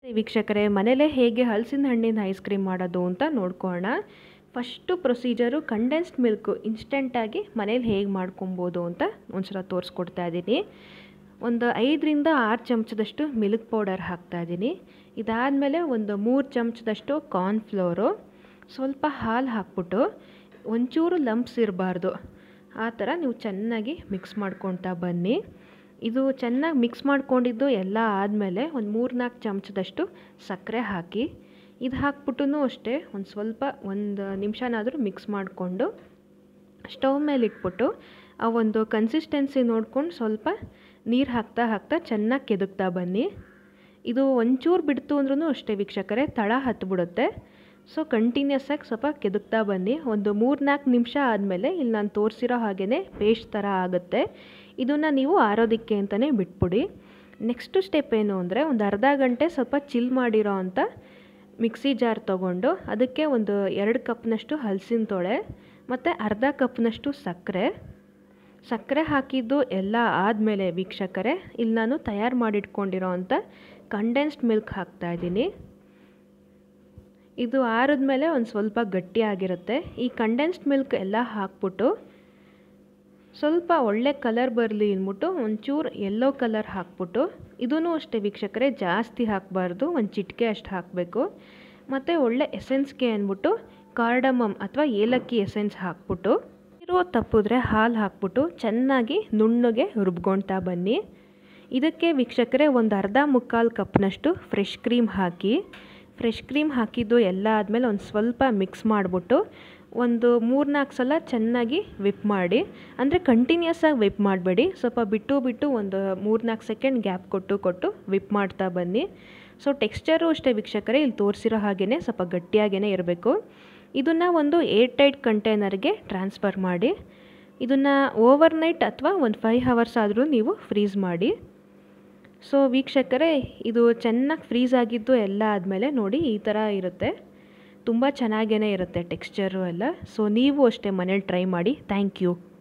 ವೀಕ್ಷಕರೇ ಮನೇಲೇ ಹೇಗೆ ಹಲಸಿನ ಹಣ್ಣಿನ ಐಸ್ ಕ್ರೀಮ್ ಮಾಡೋದು ಅಂತ ನೋಡ್ಕೊಳ್ಳೋಣ ಫಸ್ಟು ಪ್ರೊಸೀಜರು ಕಂಡೆನ್ಸ್ಡ್ ಮಿಲ್ಕು ಇನ್ಸ್ಟೆಂಟಾಗಿ ಮನೇಲಿ ಹೇಗೆ ಮಾಡ್ಕೊಬೋದು ಅಂತ ಒಂದ್ಸಲ ತೋರಿಸ್ಕೊಡ್ತಾ ಇದ್ದೀನಿ ಒಂದು ಐದರಿಂದ ಆರು ಚಮಚದಷ್ಟು ಮಿಲ್ಕ್ ಪೌಡರ್ ಹಾಕ್ತಾ ಇದ್ದೀನಿ ಇದಾದಮೇಲೆ ಒಂದು ಮೂರು ಚಮಚದಷ್ಟು ಕಾರ್ನ್ಫ್ಲೋರು ಸ್ವಲ್ಪ ಹಾಲು ಹಾಕ್ಬಿಟ್ಟು ಒಂಚೂರು ಲಂಪ್ಸ್ ಇರಬಾರ್ದು ಆ ಥರ ನೀವು ಚೆನ್ನಾಗಿ ಮಿಕ್ಸ್ ಮಾಡ್ಕೊಳ್ತಾ ಬನ್ನಿ ಇದು ಚೆನ್ನಾಗಿ ಮಿಕ್ಸ್ ಮಾಡ್ಕೊಂಡಿದ್ದು ಎಲ್ಲ ಆದಮೇಲೆ ಒಂದು ಮೂರು ನಾಲ್ಕು ಚಮಚದಷ್ಟು ಸಕ್ಕರೆ ಹಾಕಿ ಇದು ಹಾಕ್ಬಿಟ್ಟು ಅಷ್ಟೇ ಒಂದು ಸ್ವಲ್ಪ ಒಂದು ನಿಮಿಷನಾದರೂ ಮಿಕ್ಸ್ ಮಾಡಿಕೊಂಡು ಸ್ಟವ್ ಮೇಲೆ ಇಟ್ಬಿಟ್ಟು ಆ ಒಂದು ಕನ್ಸಿಸ್ಟೆನ್ಸಿ ನೋಡ್ಕೊಂಡು ಸ್ವಲ್ಪ ನೀರು ಹಾಕ್ತಾ ಹಾಕ್ತಾ ಚೆನ್ನಾಗಿ ಕೆದಕ್ತಾ ಬನ್ನಿ ಇದು ಒಂಚೂರು ಬಿಡ್ತು ಅಂದ್ರೂ ಅಷ್ಟೇ ವೀಕ್ಷಕರೇ ತಳ ಹತ್ಬಿಡುತ್ತೆ ಸೊ ಕಂಟಿನ್ಯೂಸ್ ಆಗಿ ಸ್ವಲ್ಪ ಕೆದಕ್ತಾ ಬನ್ನಿ ಒಂದು ಮೂರು ನಾಲ್ಕು ನಿಮಿಷ ಆದಮೇಲೆ ಇಲ್ಲಿ ನಾನು ತೋರಿಸಿರೋ ಹಾಗೇ ಪೇಸ್ಟ್ ಥರ ಆಗುತ್ತೆ ಇದನ್ನು ನೀವು ಆರೋದಕ್ಕೆ ಅಂತಲೇ ಬಿಟ್ಬಿಡಿ ನೆಕ್ಸ್ಟು ಸ್ಟೆಪ್ ಏನು ಅಂದರೆ ಒಂದು ಅರ್ಧ ಗಂಟೆ ಸ್ವಲ್ಪ ಚಿಲ್ ಮಾಡಿರೋ ಅಂಥ ಮಿಕ್ಸಿ ಜಾರ್ ತೊಗೊಂಡು ಅದಕ್ಕೆ ಒಂದು ಎರಡು ಕಪ್ನಷ್ಟು ಹಲಸಿನ ತೊಳೆ ಮತ್ತು ಅರ್ಧ ಕಪ್ನಷ್ಟು ಸಕ್ಕರೆ ಸಕ್ಕರೆ ಹಾಕಿದ್ದು ಎಲ್ಲ ಆದಮೇಲೆ ವೀಕ್ಷಕರೇ ಇಲ್ಲಿ ನಾನು ತಯಾರು ಮಾಡಿಟ್ಕೊಂಡಿರೋ ಅಂಥ ಕಂಡೆನ್ಸ್ಡ್ ಮಿಲ್ಕ್ ಹಾಕ್ತಾಯಿದ್ದೀನಿ ಇದು ಆರಿದ್ಮೇಲೆ ಒಂದು ಸ್ವಲ್ಪ ಗಟ್ಟಿಯಾಗಿರುತ್ತೆ ಈ ಕಂಡೆನ್ಸ್ಡ್ ಮಿಲ್ಕ್ ಎಲ್ಲ ಹಾಕ್ಬಿಟ್ಟು ಸ್ವಲ್ಪ ಒಳ್ಳೆ ಕಲರ್ ಬರಲಿ ಅಂದ್ಬಿಟ್ಟು ಒಂಚೂರು ಯೆಲ್ಲೋ ಕಲರ್ ಹಾಕ್ಬಿಟ್ಟು ಇದೂ ಅಷ್ಟೇ ವೀಕ್ಷಕರೇ ಜಾಸ್ತಿ ಹಾಕಬಾರ್ದು ಒಂದು ಚಿಟಿಕೆ ಅಷ್ಟು ಹಾಕಬೇಕು ಮತ್ತು ಒಳ್ಳೆ ಎಸೆನ್ಸ್ಗೆ ಅಂದ್ಬಿಟ್ಟು ಕಾರ್ಡಮಮ್ ಅಥವಾ ಏಲಕ್ಕಿ ಎಸೆನ್ಸ್ ಹಾಕ್ಬಿಟ್ಟು ಇರೋ ತಪ್ಪಿದ್ರೆ ಹಾಲು ಹಾಕ್ಬಿಟ್ಟು ಚೆನ್ನಾಗಿ ನುಣ್ಣಗೆ ರುಬ್ಕೊಳ್ತಾ ಬನ್ನಿ ಇದಕ್ಕೆ ವೀಕ್ಷಕರೇ ಒಂದು ಅರ್ಧ ಮುಕ್ಕಾಲು ಕಪ್ನಷ್ಟು ಫ್ರೆಶ್ ಕ್ರೀಮ್ ಹಾಕಿ ಫ್ರೆಶ್ ಕ್ರೀಮ್ ಹಾಕಿದ್ದು ಎಲ್ಲ ಆದಮೇಲೆ ಒಂದು ಸ್ವಲ್ಪ ಮಿಕ್ಸ್ ಮಾಡಿಬಿಟ್ಟು ಒಂದು ಮೂರ್ನಾಲ್ಕು ಸಲ ಚೆನ್ನಾಗಿ ವಿಪ್ ಮಾಡಿ ಅಂದರೆ ಕಂಟಿನ್ಯೂಸ್ ಆಗಿ ವಿಪ್ ಮಾಡಬೇಡಿ ಸ್ವಲ್ಪ ಬಿಟ್ಟು ಬಿಟ್ಟು ಒಂದು ಮೂರ್ನಾಲ್ಕು ಸೆಕೆಂಡ್ ಗ್ಯಾಪ್ ಕೊಟ್ಟು ಕೊಟ್ಟು ವಿಪ್ ಮಾಡ್ತಾ ಬನ್ನಿ ಸೊ ಟೆಕ್ಸ್ಚರು ಅಷ್ಟೇ ವೀಕ್ಷಕರೇ ಇಲ್ಲಿ ತೋರಿಸಿರೋ ಹಾಗೇ ಸ್ವಲ್ಪ ಗಟ್ಟಿಯಾಗೇ ಇರಬೇಕು ಇದನ್ನು ಒಂದು ಏರ್ ಟೈಟ್ ಕಂಟೈನರ್ಗೆ ಟ್ರಾನ್ಸ್ಫರ್ ಮಾಡಿ ಇದನ್ನು ಓವರ್ ನೈಟ್ ಅಥವಾ ಒಂದು ಫೈವ್ ಹವರ್ಸ್ ಆದರೂ ನೀವು ಫ್ರೀಸ್ ಮಾಡಿ ಸೊ ವೀಕ್ಷಕರೇ ಇದು ಚೆನ್ನಾಗಿ ಫ್ರೀಸ್ ಆಗಿದ್ದು ಎಲ್ಲ ಆದಮೇಲೆ ನೋಡಿ ಈ ಥರ ಇರುತ್ತೆ ತುಂಬ ಚೆನ್ನಾಗೇ ಇರುತ್ತೆ ಟೆಕ್ಸ್ಚರು ಎಲ್ಲ ಸೊ ನೀವು ಅಷ್ಟೇ ಮನೇಲಿ ಟ್ರೈ ಮಾಡಿ ಥ್ಯಾಂಕ್ ಯು